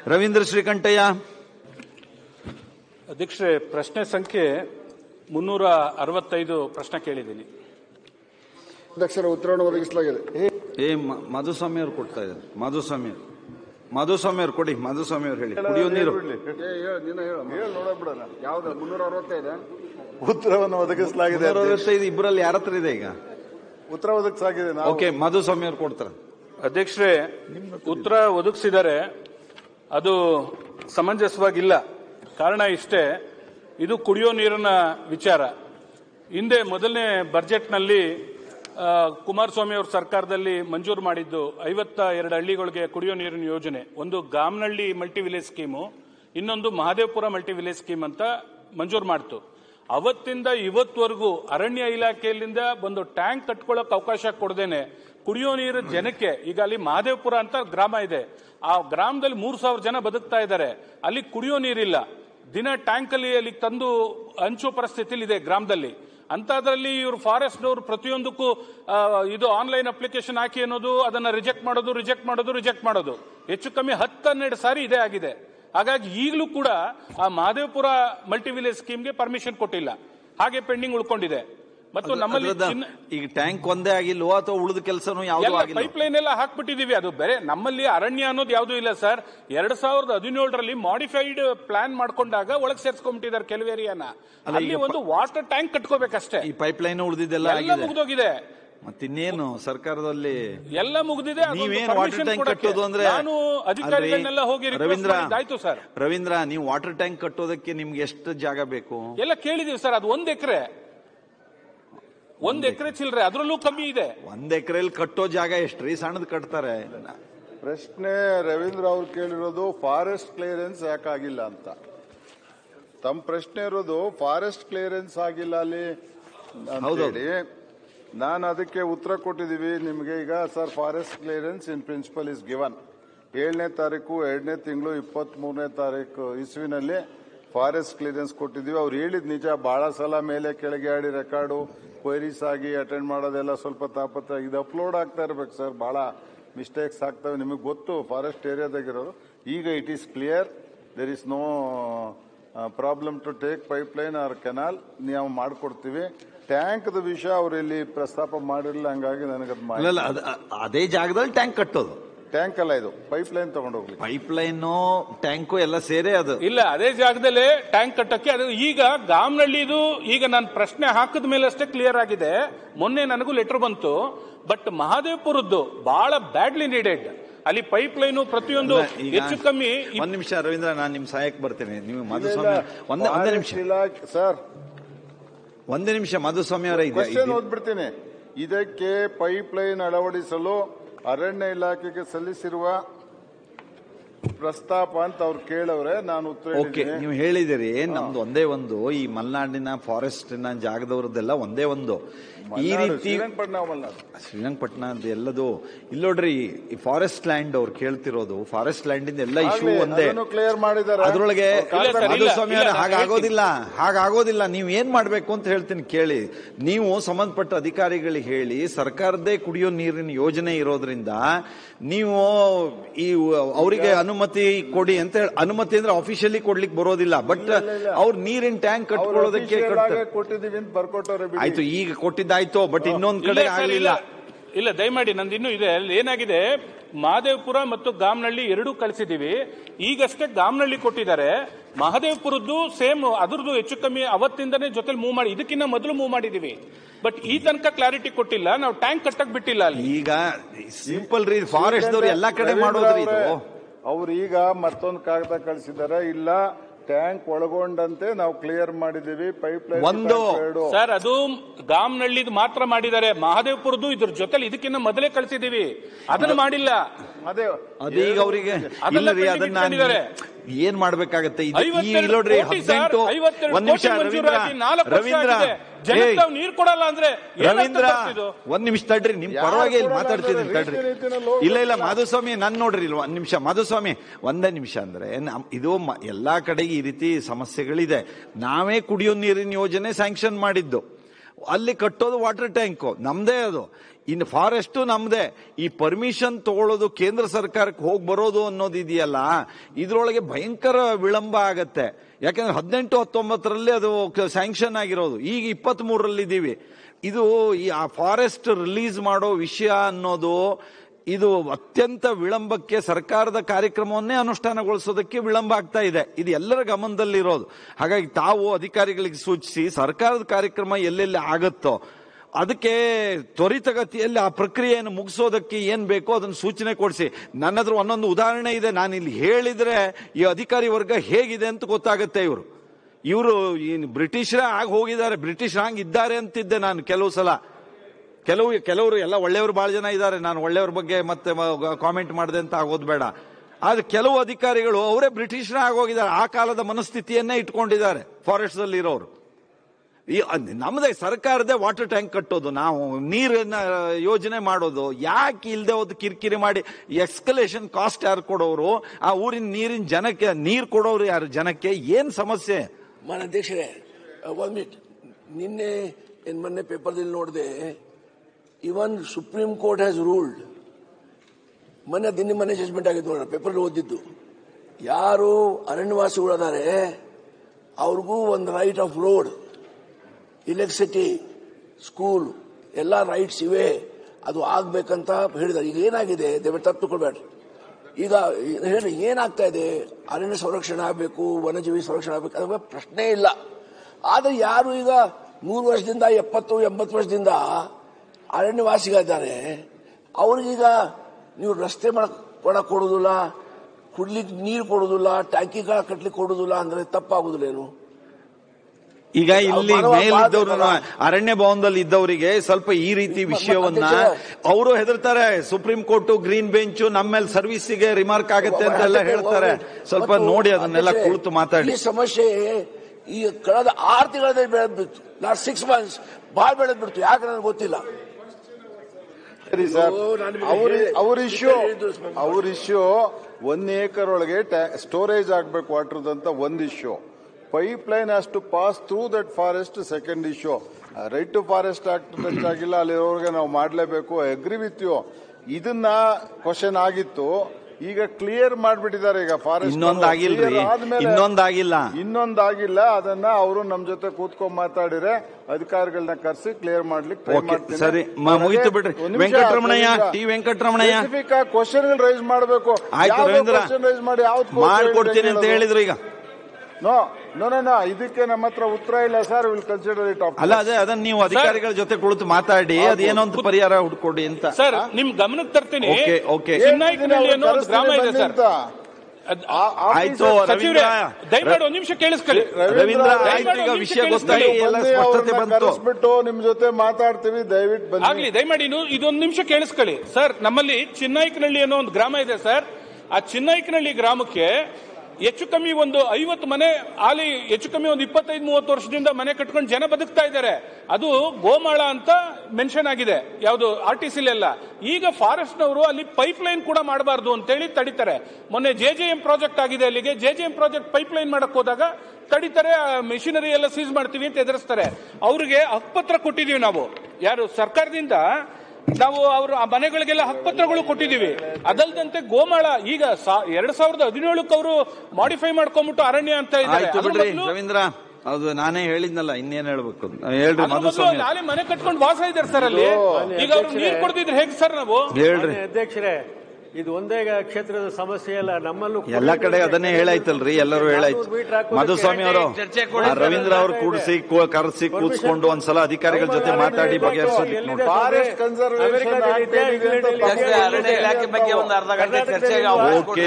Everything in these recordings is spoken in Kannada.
ರವೀಂದ್ರ ಶ್ರೀಕಂಠಯ್ಯ ಅಧ್ಯಕ್ಷರೇ ಪ್ರಶ್ನೆ ಸಂಖ್ಯೆ ಮುನ್ನೂರ ಅರವತ್ತೈದು ಪ್ರಶ್ನೆ ಕೇಳಿದ್ದೀನಿ ಅಧ್ಯಕ್ಷರ ಉತ್ತರವನ್ನು ಒದಗಿಸಲಾಗಿದೆ ಏ ಮ- ಮಧುಸ್ವಾಮಿ ಅವ್ರು ಕೊಡ್ತಾ ಇದ್ದಾರೆ ಮಧುಸ್ವಾಮಿ ಅವ್ರು. ಮಧುಸ್ವಾಮಿ ಅವ್ರು ಕೊಡಿ ಮಧುಸ್ವಾಮಿ ಅವ್ರು ಹೇಳಿ ಕುಡಿಯೋ ನೀರು ಹೇಳಿ ನೋಡಬಿಡೋಣ ಯಾವ್ದು ಮುನ್ನೂರ ಅರವತ್ತೈದು ಉತ್ತರವನ್ನು ಒದಗಿಸಲಾಗಿದೆ ಮುನ್ನೂರ ಅರವತ್ತೈದು ಇಬ್ಬರಲ್ಲಿ ಯಾರ ಹತ್ರ ಇದೆ ಈಗ ಉತ್ತರ ಒದಗಿಸಲಾಗಿದೆ ನಾವು ಓಕೆ ಮಧುಸ್ವಾಮಿ ಅವ್ರು ಕೊಡ್ತಾರೆ ಅಧ್ಯಕ್ಷರೇ ಉತ್ತರ ಒದಗಿಸಿದರೆ ಅದು ಸಮಂಜಸವಾಗಿಲ್ಲ ಕಾರಣ ಇಷ್ಟೇ ಇದು ಕುಡಿಯೋ ನೀರಿನ ವಿಚಾರ ಹಿಂದೆ ಮೊದಲನೇ ಬಜೆಟ್ನಲ್ಲಿ ಆ, ಕುಮಾರಸ್ವಾಮಿ ಅವ್ರ ಸರ್ಕಾರದಲ್ಲಿ ಮಂಜೂರು ಮಾಡಿದ್ದು ಐವತ್ತ ಎರಡು ಹಳ್ಳಿಗಳಿಗೆ ಕುಡಿಯೋ ನೀರಿನ ಯೋಜನೆ ಒಂದು ಗಾಮನಹಳ್ಳಿ ಮಲ್ಟಿ ವಿಲೇಜ್ ಸ್ಕೀಮು ಇನ್ನೊಂದು ಮಹದೇವಪುರ ಮಲ್ಟಿ ವಿಲೇಜ್ ಸ್ಕೀಮ್ ಅಂತ ಮಂಜೂರು ಮಾಡ್ತು ಅವತ್ತಿಂದ ಇವತ್ತವರೆಗೂ ಅರಣ್ಯ ಇಲಾಖೆಯಿಂದ ಒಂದು ಟ್ಯಾಂಕ್ ಕಟ್ಕೊಳ್ಳೋಕೆ ಅವಕಾಶ ಕೊಡದೇನೆ ಕುಡಿಯೋ ನೀರು ಜನಕ್ಕೆ ಈಗ ಅಲ್ಲಿ ಮಹದೇವಪುರ ಅಂತ ಗ್ರಾಮ ಇದೆ ಆ ಗ್ರಾಮದಲ್ಲಿ ಮೂರು ಸಾವಿರ ಜನ ಬದುಕ್ತಾ ಇದ್ದಾರೆ ಅಲ್ಲಿ ಕುಡಿಯೋ ನೀರಿಲ್ಲ ದಿನ ಟ್ಯಾಂಕ್ ಅಲ್ಲಿ ಅಲ್ಲಿ ತಂದು ಹಂಚೋ ಪರಿಸ್ಥಿತಿಲಿ ಇದೆ ಗ್ರಾಮದಲ್ಲಿ ಅಂತದ್ರಲ್ಲಿ ಇವರು ಫಾರೆಸ್ಟ್ನವರು ಪ್ರತಿಯೊಂದಕ್ಕೂ ಆ, ಇದು ಆನ್ಲೈನ್ ಅಪ್ಲಿಕೇಶನ್ ಹಾಕಿ ಅನ್ನೋದು ಅದನ್ನ ರಿಜೆಕ್ಟ್ ಮಾಡೋದು ರಿಜೆಕ್ಟ್ ಮಾಡೋದು ರಿಜೆಕ್ಟ್ ಮಾಡೋದು ಹೆಚ್ಚು ಕಮ್ಮಿ ಹತ್ತು ಹನ್ನೆರಡು ಸಾರಿ ಇದೇ ಆಗಿದೆ ಹಾಗಾಗಿ ಈಗಲೂ ಕೂಡ ಆ ಮಹದೇವಪುರ ಮಲ್ಟಿ ವಿಲೇಜ್ ಸ್ಕೀಮ್ಗೆ ಪರ್ಮಿಷನ್ ಕೊಟ್ಟಿಲ್ಲ ಹಾಗೆ ಪೆಂಡಿಂಗ್ ಉಳ್ಕೊಂಡಿದೆ ಮತ್ತು ನಮ್ಮಲ್ಲಿ ಅದ್ರದ್ದು ಚಿನ್ನ ಈಗ ಟ್ಯಾಂಕ್ ಒಂದೇ ಆಗಿಲ್ವೋ ಅಥವಾ ಉಳಿದ ಕೆಲಸನೂ ಯಾವ್ದು ಎಲ್ಲ ಆಗಿಲ್ಲ ಪೈಪ್ ಲೈನ್ ಎಲ್ಲ ಹಾಕ್ಬಿಟ್ಟಿದೀವಿ ಅದು ಬೇರೆ ನಮ್ಮಲ್ಲಿ ಅರಣ್ಯ ಅನ್ನೋದು ಯಾವುದೂ ಇಲ್ಲ ಸರ್ ಎರಡ್ ಸಾವಿರದ ಹದಿನೇಳರಲ್ಲಿ ಮಾಡಿಫೈಡ್ ಪ್ಲಾನ್ ಮಾಡ್ಕೊಂಡಾಗ ಒಳಗ್ ಸೇರ್ಸ್ಕೊಂಡ್ಬಿಟ್ಟಿದ್ದಾರೆ ಕೆಲವು ಏರಿಯಾನ ಅಲ್ಲ, ಅಲ್ಲಿ ಈಗ ಒಂದು ವಾಟರ್ ಟ್ಯಾಂಕ್ ಕಟ್ಕೋಬೇಕಷ್ಟೇ ಈ ಪೈಪ್ ಲೈನ್ ಉಳಿದಿದ್ದೆಲ್ಲ ಎಲ್ಲ ಆಗಿದೆ ಮುಗಿದೋಗಿದೆ ಮತ್ತಿನ್ನೇನು ಸರ್ಕಾರದಲ್ಲಿ ಎಲ್ಲ ಮುಗಿದಿದೆ ಅದೊಂದು ನೀವೇನ್ permission ವಾಟರ್ ಟ್ಯಾಂಕ್ ಕೊಡಕ್ಕೆ. ಕಟ್ಟೋದು ಅಂದ್ರೆ ನಾನು ಅಧಿಕಾರಿಗಳನ್ನೆಲ್ಲ ಹೋಗಿ ಅಲ್ರಿ, request ರವೀಂದ್ರ ಮಾಡಿದ್ದಾಯ್ತು ಸರ್ ರವೀಂದ್ರ ನೀವು ವಾಟರ್ ಟ್ಯಾಂಕ್ ಕಟ್ಟೋದಕ್ಕೆ ನಿಮ್ಗೆ ಎಷ್ಟು ಜಾಗ ಬೇಕು ಎಲ್ಲ ಕೇಳಿದೀವಿ ಸರ್ ಅದು ಒಂದ್ ಎಕರೆ ಒಂದ್ ಎಕರೆ ಚಿಲ್ಲರೆ ಅದ್ರಲ್ಲೂ ಕಮ್ಮಿ ಇದೆ ಒಂದ್ ಎಕರೆಲಿ ಕಟ್ಟೋ ಜಾಗ ಎಷ್ಟ್ರಿ ಸಣ್ಣದ್ ಕಟ್ತಾರೆ ಪ್ರಶ್ನೆ ರವೀಂದ್ರ ಅವ್ರು ಕೇಳಿರೋದು ಫಾರೆಸ್ಟ್ ಕ್ಲಿಯರೆನ್ಸ್ ಯಾಕಾಗಿಲ್ಲ ಅಂತ ತಮ್ಮ ಪ್ರಶ್ನೆ ಇರೋದು ಫಾರೆಸ್ಟ್ ಕ್ಲಿಯರೆನ್ಸ್ ಆಗಿಲ್ಲ ಅಲ್ಲಿ ಹೌದೌದು. ಅಂತೇಳಿ ನಾನು ಅದಕ್ಕೆ ಉತ್ತರ ಕೊಟ್ಟಿದ್ದೀವಿ ನಿಮಗೆ ಈಗ sir forest clearance in principle is given ಏಳನೇ ತಾರೀಕು ಎರಡನೇ ತಿಂಗಳು ಇಪ್ಪತ್ತ್ ಮೂರನೇ ತಾರೀಕು ಇಸ್ವಿನಲ್ಲಿ ಫಾರೆಸ್ಟ್ ಕ್ಲಿಯರೆನ್ಸ್ ಕೊಟ್ಟಿದ್ದೀವಿ ಅವ್ರು ಹೇಳಿದ್ ನಿಜ ಬಹಳ ಸಲ ಮೇಲೆ ಕೆಳಗೆ ಆಡಿ ರೆಕಾರ್ಡು ಕ್ವೈರೀಸ್ ಆಗಿ ಅಟೆಂಡ್ ಮಾಡೋದೆಲ್ಲ ಸ್ವಲ್ಪ ತಾಪತ್ರ ಇದು ಅಪ್ಲೋಡ್ ಆಗ್ತಾ ಇರ್ಬೇಕು ಸರ್ ಬಹಳ ಮಿಸ್ಟೇಕ್ಸ್ ಆಗ್ತವೆ ನಿಮಗೆ ಗೊತ್ತು ಫಾರೆಸ್ಟ್ ಏರಿಯಾದಾಗಿರೋರು ಈಗ it is clear there is no problem to take pipeline or canal ನಾವು ಮಾಡ್ಕೊಡ್ತೀವಿ ಟ್ಯಾಂಕ್ದ ವಿಷಯ ಅವ್ರು ಇಲ್ಲಿ ಪ್ರಸ್ತಾಪ ಮಾಡಿರಲಿಲ್ಲ ಹಂಗಾಗಿ ನನಗದು ಅಲ್ಲ ಅಲ್ಲ, ಅದ್- ಅದೇ ಜಾಗದಲ್ಲಿ ಟ್ಯಾಂಕ್ ಕಟ್ಟೋದು ಟ್ಯಾಂಕ್ ಅಲ್ಲ ಇದು ಪೈಪ್ ಲೈನ್ ತಗೊಂಡೋಗ್ಲಿ ಪೈಪ್ ಲೈನು ಟ್ಯಾಂಕು ಎಲ್ಲ ಸೇರೇ ಅದು ಇಲ್ಲ ಅದೇ ಜಾಗದಲ್ಲೇ ಟ್ಯಾಂಕ್ ಕಟ್ಟಕ್ಕೆ ಅದು ಈಗ ಗಾಮನಹಳ್ಳಿದು ಈಗ ನಾನು ಪ್ರಶ್ನೆ ಹಾಕಿದ ಮೇಲೆ ಅಷ್ಟೇ ಕ್ಲಿಯರ್ ಆಗಿದೆ ಮೊನ್ನೆ ನನಗೂ ಲೆಟರ್ ಬಂತು ಬಟ್ ಮಹಾದೇವಪುರದ್ದು ಬಹಳ ಬ್ಯಾಡ್ಲಿ ನೀಡೆಡ್ ಅಲ್ಲಿ ಪೈಪ್ ಲೈನು ಪ್ರತಿಯೊಂದು ಈಗ ಹೆಚ್ಚು ಕಮ್ಮಿ ಇಪ್- ಒಂದ್ ನಿಮಿಷ ರವೀಂದ್ರ ನಾನು ನಿಮ್ ಸಹಾಯಕ್ಕೆ ಬರ್ತೇನೆ ನೀವು ಮಧುಸ್ವಾಮಿ ಒಂದೇ ಒಂದೇ ನಿಮಿಷ ಸರ್ ಒಂದೇ ನಿಮಿಷ ಮಧುಸ್ವಾಮಿ ಅವರ ಇದೆ ಕ್ವಶನ್ ಓದ್ಬಿಡ್ತೀನಿ ಇದಕ್ಕೆ ಪೈಪ್ ಲೈನ್ ಅಳವಡಿಸಲು ಅರಣ್ಯ ಇಲಾಖೆಗೆ ಸಲ್ಲಿಸಿರುವ ಪ್ರಸ್ತಾಪ ಅಂತ ಅವ್ರು ಕೇಳವ್ರೆ ನಾನು ಉತ್ತರ ಓಕೆ ಹೇಳಿದ್ದೀನಿ. ನೀವು ಹೇಳಿದಿರಿ ನಮ್ದು ಒಂದೇ ಒಂದು ಈ ಮಲೆನಾಡಿನ ಫಾರೆಸ್ಟ್ ನ ಜಾಗದವ್ರದ್ದೆಲ್ಲ ಒಂದೇ ಒಂದು ಈ ಮಲ್ನಾಡು, ರೀತಿ ಶ್ರೀರಂಗಪಟ್ಟಣ ಮಲ್ನಾಡು. ಶ್ರೀರಂಗಪಟ್ಟಣ ಅದು ಎಲ್ಲದು ಇಲ್ಲಿ ನೋಡ್ರಿ ಈ ಫಾರೆಸ್ಟ್ ಲ್ಯಾಂಡ್ ಅವ್ರು ಕೇಳ್ತಿರೋದು ಫಾರೆಸ್ಟ್ ಲ್ಯಾಂಡ್ ಇಂದ ಎಲ್ಲ ಇಶ್ಯೂ ಆಗ್ಲಿ, ಒಂದೇ ಅದನ್ನು ಕ್ಲಿಯರ್ ಮಾಡಿದ್ದಾರೆ ಅದ್ರೊಳಗೆ ಇಲ್ಲ ಸರ್, ಇಲ್ಲ, ಮಧುಸ್ವಾಮಿ ಅವರೇ ಇಲ್ಲ, ನಾನು ಹಾಗಾಗೋದಿಲ್ಲ ಹಾಗಾಗೋದಿಲ್ಲ ನೀವು ಏನ್ ಮಾಡ್ಬೇಕು ಅಂತ ಹೇಳ್ತೀನಿ ಕೇಳಿ ನೀವು ಸಂಬಂಧಪಟ್ಟ ಅಧಿಕಾರಿಗಳಿಗೆ ಹೇಳಿ ಸರ್ಕಾರದೇ ಕುಡಿಯೋ ನೀರಿನ ಯೋಜನೆ ಇರೋದ್ರಿಂದ ನೀವು ಈ ಅವರಿಗೆ ಅನುಮತಿ ಕೊಡಿ ಅಂತ ಹೇಳಿ ಅನುಮತಿ ಅಂದ್ರೆ ಅಫಿಷಿಯಲಿ ಕೊಡ್ಲಿಕ್ಕೆ ಬರೋದಿಲ್ಲ ಬಟ್ ಅವ್ರು ನೀರಿನ ಟ್ಯಾಂಕ್ ಅವ್ರು ಕಟ್ಕೊಳ್ಳೋದಕ್ಕೆ official ಆಗಿ ಕಟ್ತಾರೆ. ಕೊಟ್ಟಿದ್ದೀವಿ ಅಂತ ಬರ್ಕೊಟ್ಟವ್ರೆ ಬಿಡಿ. ಆಯ್ತು ಈಗ ಕೊಟ್ಟಿದ್ದಾಯ್ತು ಬಟ್ ಇನ್ನೊಂದ್ ಇಲ್ಲ ಕಡೆ ಸರ್, ಆಗ್ಲಿಲ್ಲ ಇಲ್ಲ. ಇಲ್ಲ ದಯಮಾಡಿ ನಂದು ಇನ್ನೂ ಇದೆ ಅಲ್ಲಿ ಏನಾಗಿದೆ ಮಹದೇವಪುರ ಮತ್ತು ಗಾಮನಹಳ್ಳಿ ಎರಡೂ ಕಳಿಸಿದೀವಿ ಈಗಷ್ಟೇ ಗಾಮನಹಳ್ಳಿ ಕೊಟ್ಟಿದ್ದಾರೆ ಮಹದೇವಪುರದ್ದು ಸೇಮ್ ಅದ್ರದ್ದು ಹೆಚ್ಚು ಕಮ್ಮಿ ಅವತ್ತಿಂದನೇ ಜೊತೆಲಿ ಮೂವ್ ಮಾಡಿ ಇದಕ್ಕಿಂತ ಮೊದಲು ಮೂವ್ ಮಾಡಿದೀವಿ ಬಟ್ ಈ ತನಕ ಕ್ಲಾರಿಟಿ ಕೊಟ್ಟಿಲ್ಲ ನಾವು ಟ್ಯಾಂಕ್ ಕಟ್ಟಕ್ ಬಿಟ್ಟಿಲ್ಲ ಅಲ್ಲಿ ಈಗ ಸಿಂಪಲ್ ರೀ ಫಾರೆಸ್ಟ್ ದವ್ರು ಎಲ್ಲಾ ಕಡೆ ಮಾಡೋದ್ರಿ ಇದು ಅವ್ರು ಈಗ ಮತ್ತೊಂದು ಕಾಗದ ಕಳಿಸಿದ್ದಾರೆ ಇಲ್ಲ ಟ್ಯಾಂಕ್ ಒಳಗೊಂಡಂತೆ ನಾವು ಕ್ಲಿಯರ್ ಮಾಡಿದೀವಿ ಪೈಪ್ ಲೈನ್ ಒಂದು. ಸರ್ ಅದು ಗಾಮನಹಳ್ಳಿದ್ ಮಾತ್ರ ಮಾಡಿದ್ದಾರೆ ಮಹದೇವಪುರದ್ದು ಇದ್ರ ಜೊತೆಲಿ ಇದಕ್ಕಿಂತ ಮೊದಲೇ ಕಳಿಸಿದೀವಿ ಅದನ್ನು ಮಾಡಿಲ್ಲ ಅದೇ ಅದೀಗ ಅವರಿಗೆ ಅದನ್ನ ಇಲ್ಲರಿ pending ಅದನ್ನ ಇಟ್ಕೊಂಡಿದ್ದಾರೆ. ಏನ್ ಮಾಡ್ಬೇಕಾಗತ್ತೆ ಇದು ಈ ಐವತ್ತೆರಡು ನೋಡ್ರಿ ಕೋಟಿ ಸರ್, ಹದಿನೆಂಟು ಐವತ್ತೆರಡು ಒಂದ್ ನಿಮಿಷ ಕೋಟಿ ರವೀಂದ್ರ ಮಂಜೂರಾಗಿ ನಾಲ್ಕು ವರ್ಷ ರವೀಂದ್ರ ಆಗಿದೆ. ಜನಕ್ಕೆ ಏಯ್, ನಾವು ನೀರು ಕೊಡಲ್ಲ ಅಂದ್ರೆ ಏನಂತ ರವೀಂದ್ರ ತಪ್ಪಿದು? ಒಂದ್ ನಿಮಿಷ ತಡ್ರಿ ನಿಮ್ ಯಾರು ಪರವಾಗಿ ಇಲ್ಲಿ ಕೊಡಲ್ಲ ಮಾತಾಡ್ತಿದ್ದೀನಿ ಅಂದ್ರೆ ತಡ್ರಿ ರೀತಿ ರೀತಿನಲ್ಲಿ ಹೋಗ್ಬೇಕು. ಇಲ್ಲ ಇಲ್ಲ ಮಾಧುಸ್ವಾಮಿ ನನ್ ನೋಡ್ರಿ ಇಲ್ಲಿ ಒಂದ್ ನಿಮಿಷ ಮಾಧುಸ್ವಾಮಿ ಒಂದೇ ನಿಮಿಷ ಅಂದ್ರೆ ನಮ್- ಇದು ಮ- ಎಲ್ಲಾ ಕಡೆಗೆ ಈ ರೀತಿ ಸಮಸ್ಯೆಗಳಿದೆ ನಾವೇ ಕುಡಿಯೋ ನೀರಿನ ಯೋಜನೆ ಸ್ಯಾಂಕ್ಷನ್ ಮಾಡಿದ್ದು ಅಲ್ಲಿ ಕಟ್ಟೋದು ವಾಟರ್ ಟ್ಯಾಂಕ್ ನಮ್ದೇ ಅದು ಇನ್ನು ಫಾರೆಸ್ಟ್ ನಮ್ದೇ ಈ ಪರ್ಮಿಷನ್ ತಗೊಳ್ಳೋದು ಕೇಂದ್ರ ಸರ್ಕಾರಕ್ಕೆ ಹೋಗಿ ಬರೋದು ಅನ್ನೋದು ಇದೆಯಲ್ಲ ಇದ್ರೊಳಗೆ ಭಯಂಕರ ವಿಳಂಬ ಆಗತ್ತೆ ಯಾಕಂದ್ರೆ ಹದಿನೆಂಟು ಹತ್ತೊಂಬತ್ತರಲ್ಲಿ ಅದು ಸ್ಯಾಂಕ್ಷನ್ ಆಗಿರೋದು ಈಗ ಇಪ್ಪತ್ತ್ ಮೂರರಲ್ಲಿ ಇದೀವಿ ಇದು ಈ ಆ ಫಾರೆಸ್ಟ್ ರಿಲೀಸ್ ಮಾಡೋ ವಿಷಯ ಅನ್ನೋದು ಇದು ಅತ್ಯಂತ ವಿಳಂಬಕ್ಕೆ ಸರ್ಕಾರದ ಕಾರ್ಯಕ್ರಮವನ್ನೇ ಅನುಷ್ಠಾನಗೊಳಿಸೋದಕ್ಕೆ ವಿಳಂಬ ಆಗ್ತಾ ಇದೆ ಇದು ಎಲ್ಲರ ಗಮನದಲ್ಲಿರೋದು ಹಾಗಾಗಿ ತಾವು ಅಧಿಕಾರಿಗಳಿಗೆ ಸೂಚಿಸಿ ಸರ್ಕಾರದ ಕಾರ್ಯಕ್ರಮ ಎಲ್ಲೆಲ್ಲಿ ಆಗತ್ತೋ ಅದಕ್ಕೆ ತ್ವರಿತಗತಿಯಲ್ಲಿ ಆ ಪ್ರಕ್ರಿಯೆಯನ್ನು ಮುಗಿಸೋದಕ್ಕೆ ಏನ್ ಬೇಕೋ ಅದನ್ನು ಸೂಚನೆ ಕೊಡಿಸಿ ನನ್ನ ಹತ್ರ ಒಂದೊಂದು ಉದಾಹರಣೆ ಇದೆ ನಾನು ಇಲ್ಲಿ ಹೇಳಿದ್ರೆ ಈ ಅಧಿಕಾರಿ ವರ್ಗ ಹೇಗಿದೆ ಅಂತ ಗೊತ್ತಾಗುತ್ತೆ ಇವರು ಇವರು ಬ್ರಿಟಿಷರೇ ಆಗಿ ಹೋಗಿದ್ದಾರೆ ಬ್ರಿಟಿಷ್ ಹಂಗ್ ಇದ್ದಾರೆ ಅಂತಿದ್ದೆ ನಾನು ಕೆಲವು ಸಲ ಕೆಲವು ಕೆಲವರು ಎಲ್ಲ ಒಳ್ಳೆಯವರು ಬಹಳ ಜನ ಇದ್ದಾರೆ ನಾನು ಒಳ್ಳೆಯವ್ರ ಬಗ್ಗೆ ಮತ್ತೆ ಕಾಮೆಂಟ್ ಮಾಡಿದೆ ಅಂತ ಆಗೋದು ಬೇಡ ಆದ್ರೆ ಕೆಲವು ಅಧಿಕಾರಿಗಳು ಅವರೇ ಬ್ರಿಟಿಷರೇ ಆಗೋಗಿದ್ದಾರೆ ಆ ಕಾಲದ ಮನಸ್ಥಿತಿಯನ್ನೇ ಇಟ್ಕೊಂಡಿದ್ದಾರೆ ಫಾರೆಸ್ಟ್ ಅಲ್ಲಿ ಇರೋರು ಈ ಅದ್ ನಮ್ಮದೇ ಸರ್ಕಾರದೇ ವಾಟರ್ ಟ್ಯಾಂಕ್ ಕಟ್ಟೋದು ನಾವು ನೀರಿನ ಯೋಜನೆ ಮಾಡೋದು ಯಾಕೆ ಇಲ್ಲದೆ ಹೋದ್ ಕಿರಿಕಿರಿ ಮಾಡಿ ಎಕ್ಸ್ಕಲೇಷನ್ ಕಾಸ್ಟ್ ಯಾರು ಕೊಡೋರು ಆ ಊರಿನ ನೀರಿನ ಜನಕ್ಕೆ ನೀರು ಕೊಡೋರು ಯಾರು ಜನಕ್ಕೆ ಏನ್ ಸಮಸ್ಯೆ ಮಾನ್ಯ ಅಧ್ಯಕ್ಷರೇ ಒಂದ್ ಮಿನಿಟ್ ನಿನ್ನೆ ಏನ್ ಮೊನ್ನೆ ಪೇಪರ್ದಲ್ಲಿ ನೋಡಿದೆ even supreme court has ruled ಮೊನ್ನೆ ದಿನ ಮೊನ್ನೆ ಜಜ್ಮೆಂಟ್ ಆಗಿತ್ತು ನೋಡ್ರಿ ಪೇಪರ್ ಓದಿದ್ದು ಯಾರು ಅರಣ್ಯವಾಸಿಗಳಿದ್ದಾರೆ ಅವ್ರಿಗೂ ಒಂದು right of road electricity school ಎಲ್ಲ ರೈಟ್ಸ್ ಇವೆ ಅದು ಆಗ್ಬೇಕಂತ ಹೇಳಿದ್ದಾರೆ ಈಗ ಏನಾಗಿದೆ ದಯವಿಟ್ಟು ತಪ್ಪು ತಿಳ್ಕೊಳ್ಬೇಡ್ರಿ ಈಗ ಹೇಳಿ ಏನಾಗ್ತಾ ಇದೆ ಅರಣ್ಯ ಸಂರಕ್ಷಣೆ ಆಗಬೇಕು ವನ್ಯಜೀವಿ ಸಂರಕ್ಷಣೆ ಆಗಬೇಕು ಅದ್ರ ಬಗ್ಗೆ ಪ್ರಶ್ನೆ ಇಲ್ಲ ಆದ್ರೆ ಯಾರು ಈಗ ನೂರು ವರ್ಷದಿಂದ ಎಪ್ಪತ್ತು ಎಂಬತ್ತು ವರ್ಷದಿಂದ ಅರಣ್ಯವಾಸಿಗಳಿದ್ದಾರೆ ಅವ್ರಿಗೀಗ ನೀವು ರಸ್ತೆ ಮಾಡಕ್ ಮಾಡಕ್ ಕೊಡೋದಿಲ್ಲ ಕುಡ್ಲಿಕ್ಕೆ ನೀರು ಕೊಡೋದಿಲ್ಲ ಟ್ಯಾಂಕಿಗಳ ಕಟ್ಲಿಕ್ಕೆ ಕೊಡೋದಿಲ್ಲ ಅಂದ್ರೆ ತಪ್ಪಾಗುದಿಲ್ಲ ಏನು ಈಗ ಇಲ್ಲಿ ಮಾನವ ಮೇಲಿದ್ದವ್ರು ಬಾಧ್ಯತೆ ಅರಣ್ಯ ಭವನದಲ್ಲಿ ಇದ್ದವರಿಗೆ ಸ್ವಲ್ಪ ಈ ರೀತಿ ವಿಷಯವನ್ನ ಅವರು ಹೆದರ್ತಾರೆ ಸುಪ್ರೀಂ ಕೋರ್ಟ್ ಗ್ರೀನ್ ಬೆಂಚ್ ನಮ್ಮ ಮೇಲೆ ಸರ್ವಿಸ್ಗೆ ರಿಮಾರ್ಕ್ ಆಗತ್ತೆ ಅಂತ ಎಲ್ಲ ಹೇಳ್ತಾರೆ ಸ್ವಲ್ಪ ಮತ್ತು ನೋಡಿ ಅದನ್ನೆಲ್ಲ ಅಧ್ಯಕ್ಷರೇ, ಕುಳಿತು ಮಾತಾಡಿ ಈ ಸಮಸ್ಯೆ ಈ ಕಳೆದ ಆರು ತಿಂಗಳಲ್ಲಿ ಬೆಳೆದ್ ಬಿಡ್ತು ಲಾಸ್ಟ್ ಸಿಕ್ಸ್ ಮಂತ್ಸ್ ಬಹಳ ಬೆಳೆದ್ ಬಿಡ್ತು ಯಾಕೆ ನನಗೆ ಗೊತ್ತಿಲ್ಲ ಸರಿ ಸರ್ ಓ, ನಾನು ನಿಮಗೆ ಅವ್ರ ಹೇಳಿ- ಅವ್ರ ಇಶ್ಯೂ ಹೇಳಿದ್ದು ಸ್ಪಷ್ಟ. ಅವ್ರ ಇಶ್ಯೂ ಒನ್ ಏಕರ್ ಒಳಗೆ ಸ್ಟೋರೇಜ್ ಆಗ್ಬೇಕು ವಾಟರ್ದು ಅಂತ ಒಂದ್ issue pipeline has to pass through that forest second issue right to forest act touch ಆಗಿಲ್ಲ ಅಲ್ಲಿರೋರ್ಗೆ ನಾವು ಮಾಡಲೇಬೇಕು ಅಗ್ರಿ ವಿತ್ ಯು ಇದನ್ನ ಕ್ವಶನ್ ಆಗಿತ್ತು ಈಗ ಕ್ಲಿಯರ್ ಮಾಡ್ಬಿಟ್ಟಿದ್ದಾರೆ ಈಗ ಫಾರೆಸ್ಟ್ ಇನ್ನೊಂದಾಗಿಲ್ರಿ ಇನ್ನೊಂದಾಗಿಲ್ಲ ಇನ್ನೊಂದಾಗಿಲ್ಲ ಅದನ್ನ ಅವರು ನಮ್ ಜೊತೆ ಕೂತ್ಕೊಂಡ್ ಮಾತಾಡಿದ್ರೆ ಅಧಿಕಾರಿಗಳನ್ನ ಕರೆಸಿ ಕ್ಲಿಯರ್ ಮಾಡ್ಲಿಕ್ಕೆ try Okay, ಮಾಡ್ತೀನಿ. ಸರಿ, ಮ- ಮುಗೀತು ಬಿಡ್ರಿ. ಒಂದ್ ನಿಮಿಷ, ವೆಂಕಟರಮಣಯ್ಯ, ಒಂದ್ ನಿಮಿಷ. ಟಿ. ವೆಂಕಟರಮಣಯ್ಯ. Specific ಆಗಿ question ಗಳು ರೈಸ್ ಮಾಡಬೇಕು ಆಯ್ತು ರವೀಂದ್ರ ರೈಸ್ ಮಾಡಿ ಯಾವ್ದು ಮಾಡ್ಕೊಡ್ತೀನಿ ಅಂತ ಹೇಳಿದ್ರು ಈಗ ನೋ ನೋ ನೋ ನೋ ಇದಕ್ಕೆ ನಮ್ಮ ಹತ್ರ ಉತ್ತರ ಇಲ್ಲ ಸರ್ ವಿಲ್ ಕನ್ಸಿಡರ್ ಇಟ್ ಅಲ್ಲ ಅದೇ ಅದನ್ನ ನೀವು ಅಧಿಕಾರಿಗಳ ಜೊತೆ ಕುಳಿತು ಮಾತಾಡಿ ಅದೇನೋ ಒಂದು ಪರಿಹಾರ ಹುಡ್ಕೊಡಿ ಅಂತ ಸರ್ ನಿಮ್ ಗಮನಕ್ಕೆ ತರ್ತೀನಿ ಓಕೆ ಓಕೆ ಚಿನ್ನಾಯ್ಕನಹಳ್ಳಿ ಅನ್ನೋ ಒಂದು ಗ್ರಾಮ ಇದೆ ಸರ್ ಅದ್- ಆಯ್ತು ಸಚಿವರೇ ರವೀಂದ್ರ ದಯಮಾಡಿ ಒಂದು ನಿಮಿಷ ಕೇಳಿಸ್ಕೊಳ್ಳಿ ರವೀಂದ್ರ ದಯಮಾಡಿ ಆಯ್ತು ಈಗ ಒಂದ್ ನಿಮಿಷ ವಿಷಯ ಗೊತ್ತಾಗಿ ಕೇಳಿಸ್ಕೊಳ್ಳಿ. ಎಲ್ಲ ಸ್ಪಷ್ಟತೆ ಬಂತು ಕರೆಸ್ಬಿಟ್ಟು ನಿಮ್ ಜೊತೆ ಮಾತಾಡ್ತೀವಿ ದಯವಿಟ್ಟು ಆಗ್ಲಿ ಬನ್ನಿ ದಯಮಾಡಿ ನೀವು ಇದೊಂದು ನಿಮಿಷ ಕೇಳಿಸ್ಕೊಳ್ಳಿ ಸರ್ ನಮ್ಮಲ್ಲಿ ಚಿನ್ನಾಯ್ಕನಹಳ್ಳಿ ಅನ್ನೋ ಒಂದು ಗ್ರಾಮ ಇದೆ ಸರ್ ಆ ಚಿನ್ನಾಯ್ಕನಹಳ್ಳಿ ಗ್ರಾಮಕ್ಕೆ ಹೆಚ್ಚು ಕಮ್ಮಿ ಒಂದು ಐವತ್ತು ಮನೆ ಅಲ್ಲಿ ಹೆಚ್ಚು ಕಮ್ಮಿ ಒಂದು ಇಪ್ಪತ್ತೈದು ಮೂವತ್ತು ವರ್ಷದಿಂದ ಮನೆ ಕಟ್ಕೊಂಡು ಜನ ಬದುಕ್ತಾ ಇದ್ದಾರೆ ಅದು ಗೋಮಾಳ ಅಂತ ಮೆನ್ಷನ್ ಆಗಿದೆ ಯಾವುದು ಆರ್ ಟಿ ಸಿಲೆಲ್ಲ ಈಗ ಫಾರೆಸ್ಟ್ನವರು ಅಲ್ಲಿ ಪೈಪ್ ಲೈನ್ ಕೂಡ ಮಾಡಬಾರ್ದು ಅಂತೇಳಿ ತಡಿತಾರೆ ಮೊನ್ನೆ ಜೆ ಜೆ ಎಂ ಪ್ರಾಜೆಕ್ಟ್ ಆಗಿದೆ ಅಲ್ಲಿಗೆ J J M project pipeline ಮಾಡಕ್ ಹೋದಾಗ ತಡಿತಾರೆ ಮಿಷಿನರಿ ಎಲ್ಲ ಸೀಸ್ ಮಾಡ್ತೀವಿ ಅಂತ ಎದುರಿಸ್ತಾರೆ ಅವ್ರಿಗೆ ಹಕ್ಕುಪತ್ರ ಕೊಟ್ಟಿದೀವಿ ನಾವು ಯಾರು ಸರ್ಕಾರದಿಂದ ನಾವು ಅವರು ಆ ಮನೆಗಳಿಗೆಲ್ಲ ಹಕ್ಕುಪತ್ರಗಳು ಕೊಟ್ಟಿದ್ದೀವಿ ಅದಲ್ದಂತೆ ಗೋಮಾಳ ಈಗ ಸಾ- ಎರಡ್ ಸಾವಿರದ ಹದಿನೇಳಕ್ಕೆ ಅವರು ಮಾಡಿಫೈ ಮಾಡ್ಕೊಂಡ್ಬಿಟ್ಟು ಅರಣ್ಯ ಅಂತ ಇದ್ದಾರೆ ಆಯ್ತು ಅದ್ರ ಬಿಡ್ರಿ ಬದಲು- ರವೀಂದ್ರ ಅದು ನಾನೇ ಹೇಳಿದ್ನಲ್ಲ ಇನ್ನೇನ್ ಹೇಳ್ಬೇಕು ಹೇಳ್ರಿ ಅದ್ರ ಬದಲು ಮಧುಸ್ವಾಮಿ ಅಲ್ಲಿ ಆಲೆ ಮನೆ ಕಟ್ಕೊಂಡು ವಾಸ ಇದ್ದಾರೆ ಸರ್ ಅಲ್ಲಿ ಈಗ ಅವ್ರು ನೀರು ಕೊಡ್ತಿದ್ರೆ ಹೇಗೆ ಸರ್ ನಾವು ಹೇಳ್ರಿ ಮಾನ್ಯ ಅಧ್ಯಕ್ಷರೇ ಇದು ಒಂದೇ ಕ್ಷೇತ್ರದ ಸಮಸ್ಯೆ ಅಲ್ಲ ನಮ್ಮಲ್ಲೂ ಕೂಡ ಎಲ್ಲಾ ಕಡೆ ಅದನ್ನೇ ಹೇಳಾಯ್ತಲ್ರಿ ಎಲ್ಲರೂ ಹೇಳಾಯ್ತು ಮೀಟರ್ ಹಾಕೋದಕ್ಕೆ ಮಧುಸ್ವಾಮಿ ಅವರು ಚರ್ಚೆ ರವೀಂದ್ರ ಅವರು ಕೂಡಿಸಿ ಕರೆಸಿ ಕೂತ್ಕೊಂಡು ಒಂದ್ಸಲ ಅಧಿಕಾರಿಗಳ ಜೊತೆ ಮಾತಾಡಿ ಬಗೆಹರಿಸೋದಕ್ಕೆ ನೋಡಿ ಫಾರೆಸ್ಟ್ ಕನ್ಸರ್ವೇಷನ್ ಅಮೆರಿಕದಲ್ಲಿ ಇದೆ, ಇಂಗ್ಲೆಂಡಲ್ಲಿ ಇದೆ, ಅರಣ್ಯ ಇಲಾಖೆ ಬಗ್ಗೆ ಒಂದು ಅರ್ಧ ಗಂಟೆ ಚರ್ಚೆಗೆ ಅವಕಾಶ ಓಕೆ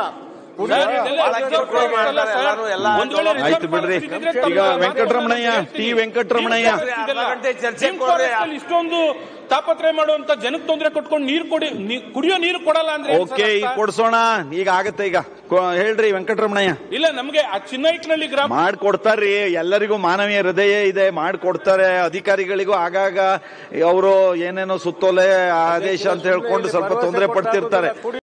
ಸರ್, ಇದೆಲ್ಲ ಬಹಳ reserve ಕಿರುಕುಳ forest ಅಲ್ಲ ಮಾಡ್ತಾರೆ ಸರ್. ಎಲ್ಲರೂ, ಎಲ್ಲ ಒಂದ್ ವೇಳೆ reserve ಆಯ್ತು ಬಿಡ್ರಿ forest ಇದ್ರೆ ಈಗ ತಮ್ಮ ವೆಂಕಟರಮಣಯ್ಯ ಟಿ ವೆಂಕಟರಮಣಯ್ಯ ಇದೆಲ್ಲ. ಅರ್ಧ ಗಂಟೆ ಚರ್ಚೆ ನಿಮ್ ಕೊಡ್ರಿ. forest ಅಲ್ಲಿ ಇಷ್ಟೊಂದು ತಾಪತ್ರೆ ಮಾಡುವಂತ ಜನಕ್ಕೆ ತೊಂದರೆ ಕೊಟ್ಕೊಂಡು ನೀರು ಕೊಡಿ ನೀ- ಕುಡಿಯೋ ನೀರು ಕೊಡಲ್ಲ ಅಂದ್ರೆ ಏನ್ ಸರ್ ಓಕೆ ಈಗ ಅರ್ಥ? ಕೊಡ್ಸೋಣ ಈಗ ಆಗತ್ತೆ ಈಗ ಕೊ- ಹೇಳ್ರಿ ವೆಂಕಟರಮಣಯ್ಯ ಇಲ್ಲ ನಮಗೆ ಆ ಚಿನ್ನೈಕ್ನಳ್ಳಿ ಗ್ರಾಮ ಮಾಡ್ಕೊಡ್ತಾರ್ರಿ ಎಲ್ಲರಿಗೂ ಮಾನವೀಯ ಹೃದಯ ಇದೆ ಮಾಡ್ಕೊಡ್ತಾರೆ ಅಧಿಕಾರಿಗಳಿಗೂ ಆಗಾಗ ಅವರು ಏನೇನೋ ಸುತ್ತೋಲೆ ಆದೇಶ ಅಂತ ಹೇಳ್ಕೊಂಡು ಸ್ವಲ್ಪ ತೊಂದರೆ ಪಡ್ತಿರ್ತಾರೆ